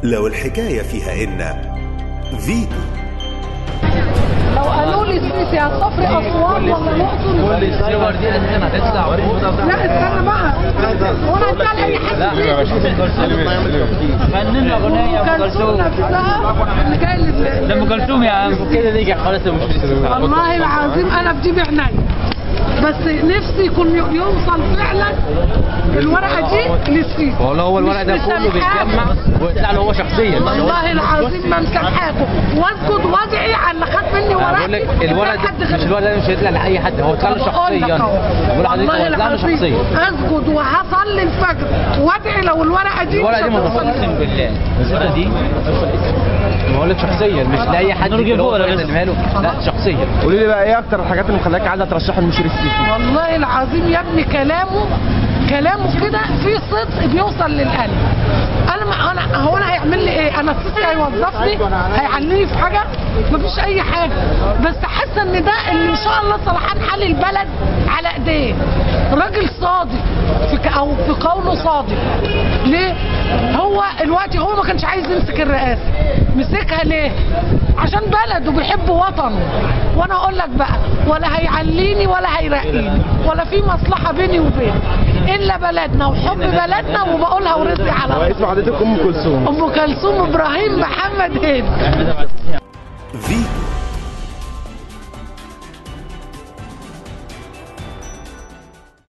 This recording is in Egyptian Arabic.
لو الحكاية فيها إن فيتو لو قالوا لي السيسي هتصفري اسوان ولا الاقصر كل الصور دي لازم هتطلع لا استنى بقى وانا هتكلم اي حد فيكم فنان اغنيه ام كلثوم كلثوم نفسها اللي جاي اللي ده ام كلثوم يا عم كده نيجي خلاص مش والله العظيم انا في جيب عينيا بس نفسي يكون يوصل فعلا الورقه دي للسيسي والله هو الورق ده مش كله مسامحاكم. بيتجمع ويطلع له هو شخصيا والله العظيم ما مسامحاكم واسجد وادعي على اللي خد مني انا ورقتي بقول لك الورق حد ده خد مش الورق ده مش هيطلع لاي حد هو يطلع له بقول لك شخصيا أهو. بقول لحضرتك هو والله يطلع له العظيم شخصيا اسجد وهصلي الفجر وادعي لو الورقه دي الورقه دي مش ما هتوصل اقسم بالله الورقه دي بقول لك شخصيا مش لاي حد كده هو اللي ماله لا شخصيا قولي لي بقى ايه اكتر الحاجات اللي مخليك عايزه ترشحي المشير السيسي والله العظيم يا ابني كلامه كلامه كده فيه صدق بيوصل للقلب انا ما انا هو انا هيعمل لي ايه انا السيسي هيوظفني هيعلمني في حاجه مفيش اي حاجه بس حاسه ان ده اللي ان شاء الله صلاحان حل البلد على ايديه راجل صادق في ك- او في قوله صادق ليه هو الوقت هو ما كانش عايز يمسك الرئاسه مسكها ليه عشان بلده بيحب وطنه وانا اقول لك بقى ولا هيعليني ولا هيرقيني ولا في مصلحه بيني وبينه الا بلدنا وحب بلدنا وبقولها ورزقي على الله واسم حضرتك ام كلثوم ام كلثوم ابراهيم محمد هيد فيتو